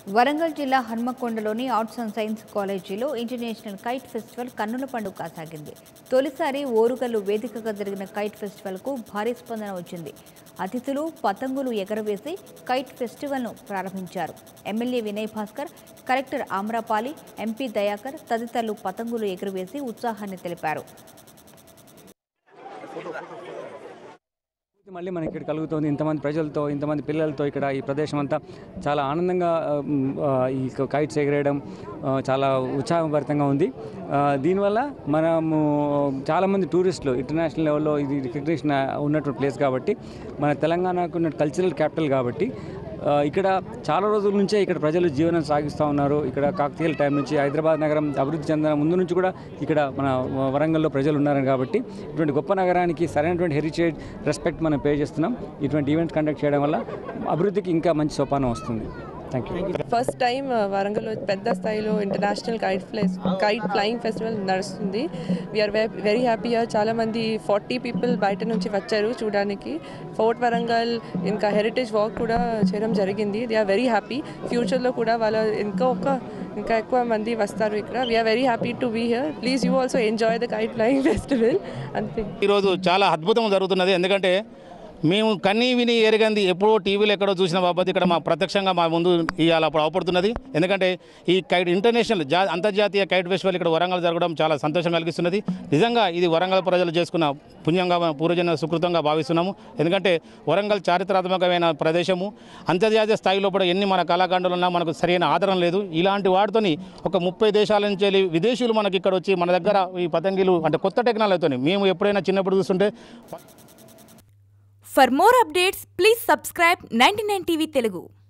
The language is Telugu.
వరంగల్ జిల్లా హన్మకొండలోని ఆర్ట్స్ అండ్ సైన్స్ కాలేజీలో ఇంటర్నేషనల్ కైట్ ఫెస్టివల్ కన్నుల పండుగ సాగింది తొలిసారి ఓరుగల్లు వేదికగా జరిగిన కైట్ ఫెస్టివల్కు భారీ స్పందన వచ్చింది అతిథులు పతంగులు ఎగరవేసి కైట్ ఫెస్టివల్ను ప్రారంభించారు MLA Vinay Bhaskar collector Amrapali MP Dayakar తదితరులు పతంగులు ఎగురవేసి ఉత్సాహాన్ని తెలిపారు మళ్ళీ మనకి ఇక్కడ కలుగుతుంది ఇంతమంది ప్రజలతో ఇంతమంది పిల్లలతో ఇక్కడ ఈ ప్రదేశం అంతా చాలా ఆనందంగా ఆ, మ్, ఆ, ఈ కైట్స్ ఎగరేయడం ఆ, చాలా ఉత్సాహభరితంగా ఉంది ఆ, దీనివల్ల మనము చాలామంది టూరిస్టులు ఇంటర్నేషనల్ లెవెల్లో ఇది రికగ్నిషన్ ఉన్నటువంటి ప్లేస్ కాబట్టి మన తెలంగాణకు ఉన్న కల్చరల్ క్యాపిటల్ కాబట్టి ఆ, ఇక్కడ చాలా రోజుల నుంచే ఇక్కడ ప్రజలు జీవనం సాగిస్తూ ఉన్నారు ఇక్కడ కాకతీయుల టైం నుంచి హైదరాబాద్ నగరం అభివృద్ధి చెందిన ముందు నుంచి కూడా ఇక్కడ మన వరంగల్లో ప్రజలు ఉన్నారు కాబట్టి ఇటువంటి గొప్ప నగరానికి సరైనటువంటి హెరిటేజ్ రెస్పెక్ట్ మనం పే చేస్తున్నాం ఇటువంటి ఈవెంట్స్ కండక్ట్ చేయడం వల్ల అభివృద్ధికి ఇంకా మంచి సోపానం వస్తుంది థ్యాంక్ యూ ఫస్ట్ టైం వరంగల్లో పెద్ద స్థాయిలో international kite flies kite flying festival నడుస్తుంది వీఆర్ వెరీ హ్యాపీ చాలా మంది ఫార్టీ పీపుల్ బయట నుంచి వచ్చారు చూడడానికి ఫోర్ట్ వరంగల్ ఇంకా హెరిటేజ్ వాక్ కూడా చేయడం జరిగింది దే ఆర్ వెరీ హ్యాపీ ఫ్యూచర్లో కూడా వాళ్ళ ఇంకా ఒక ఇంకా ఎక్కువ మంది వస్తారు ఇక్కడ we're very happy to be here please you also enjoy the kite flying festival అంతే ఈరోజు చాలా అద్భుతం జరుగుతున్నది ఎందుకంటే మేము కన్నీ విని ఎరగంది ఎప్పుడో టీవీలో ఎక్కడో చూసిన బాబత్ ఇక్కడ మా ప్రత్యక్షంగా మా ముందు ఇవాళ అప్పుడు అవపడుతున్నది ఎందుకంటే ఈ కైట్ ఇంటర్నేషనల్ జా అంతర్జాతీయ కైట్ ఫెస్టివల్ ఇక్కడ వరంగల్ జరగడం చాలా సంతోషం కలిగిస్తున్నది నిజంగా ఇది వరంగల్ ప్రజలు చేసుకున్న పుణ్యంగా పూర్వజన సుకృతంగా భావిస్తున్నాము ఎందుకంటే వరంగల్ చారిత్రాత్మకమైన ప్రదేశము అంతర్జాతీయ స్థాయిలో కూడా ఎన్ని మన కళాఖండాలు ఉన్నా మనకు సరైన ఆదరణ లేదు ఇలాంటి వాటితోని ఒక ముప్పై దేశాల నుంచి వెళ్ళి విదేశీయులు మనకి ఇక్కడ వచ్చి మన దగ్గర ఈ పతంగిలు అంటే కొత్త టెక్నాలజీతో మేము ఎప్పుడైనా చిన్నప్పుడు చూస్తుంటే For more updates, please subscribe 99 TV Telugu.